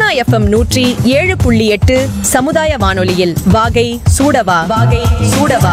Sona FM நூற்றி ஏழு புள்ளி எட்டு சமுதாய வானொலியில் வாகை சூடவா வாகை சூடவா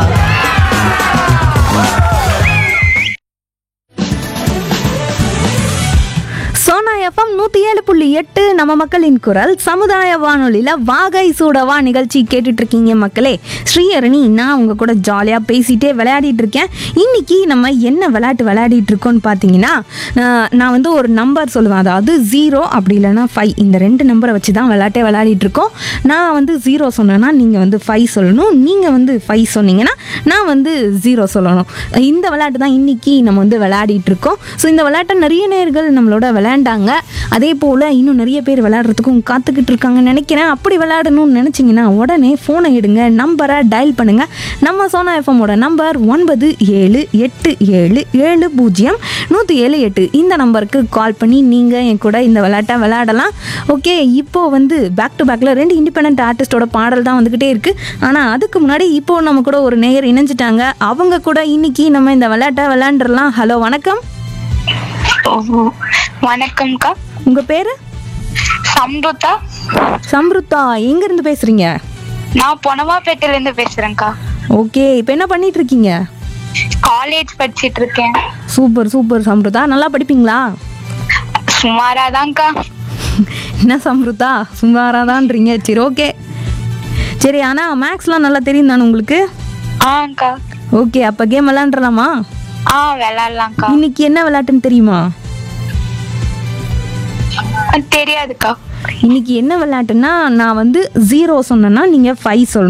சோனா எஃப்எம் நூற்றி ஏழு புள்ளி எட்டு நம்ம மக்களின் குரல் சமுதாய வானொலியில் வாகை சூடவா நிகழ்ச்சி கேட்டுட்டு இருக்கீங்க மக்களே ஸ்ரீஹரணி நான் உங்க கூட ஜாலியாக பேசிட்டே விளையாடிட்டு இருக்கேன் இன்னைக்கு நம்ம என்ன விளையாட்டு விளையாடிட்டு இருக்கோம்னு பார்த்தீங்கன்னா நான் நான் வந்து ஒரு நம்பர் சொல்லுவேன் அதாவது ஜீரோ அப்படி இல்லைன்னா ஃபைவ் இந்த ரெண்டு நம்பரை வச்சு தான் விளையாட்டே விளையாடிட்டு இருக்கோம் நான் வந்து ஜீரோ சொன்னேன்னா நீங்கள் வந்து ஃபைவ் சொல்லணும் நீங்கள் வந்து ஃபைவ் சொன்னீங்கன்னா நான் வந்து ஜீரோ சொல்லணும் இந்த விளையாட்டு தான் இன்னைக்கு நம்ம வந்து விளையாடிட்டு இருக்கோம் ஸோ இந்த விளையாட்டை நிறைய நேர்கள் நம்மளோட விளையாண்டாங்க அதே போல் இன்னும் நிறைய பேர் விளையாடுறதுக்கும் காத்துக்கிட்டு இருக்காங்கன்னு நினைக்கிறேன் அப்படி விளையாடணும்னு நினச்சிங்கன்னா உடனே ஃபோனை எடுங்க நம்பரை டயல் பண்ணுங்கள் நம்ம சோனா எஃப்எம்மோட நம்பர் ஒன்பது ஏழு எட்டு ஏழு ஏழு பூஜ்ஜியம் நூற்றி ஏழு எட்டு இந்த நம்பருக்கு கால் பண்ணி நீங்கள் என் கூட இந்த விளையாட்டை விளையாடலாம் ஓகே இப்போ வந்து பேக் டு பேக்கில் ரெண்டு இண்டிபெண்ட் ஆர்டிஸ்டோட பாடல் தான் வந்துக்கிட்டே இருக்குது ஆனால் அதுக்கு முன்னாடி இப்போ நம்ம கூட ஒரு நேயர் இணைஞ்சிட்டாங்க அவங்க கூட இன்னைக்கு நம்ம இந்த விளையாட்டை விளையாண்டுறலாம் ஹலோ வணக்கம் ஓ, வணக்கம்க்கா உங்கள் பேர் சம்ருதா சம்ருத்தா எங்கேருந்து பேசுகிறீங்க நான் பொனவாப்பேட்டையில இருந்து பேசுறேன்க்கா ஓகே இப்போ என்ன பண்ணிட்டு இருக்கீங்க காலேஜ் படிச்சிட்டு இருக்கேன் சூப்பர் சூப்பர் சம்ருதா நல்லா படிப்பீங்களா சுமாராதான்க்கா என்ன சம்ருதா சுமாராதான்றீங்க சரி ஓகே சரி ஆனால் மேக்ஸ்லாம் நல்லா தெரியும் தானே உங்களுக்கு ஆங்க்கா ஓகே அப்போ கேம் விளாண்டுலாமா ஆ விளாட்லாம்க்கா இன்னைக்கு என்ன விளையாட்டுன்னு தெரியுமா தெரியாதுக்கா இன்னைக்கு என்ன விளையாட்டுன்னா நான் வந்து ஜீரோ சொன்னேன்னா நீங்கள் ஃபைவ் சொல்லணும்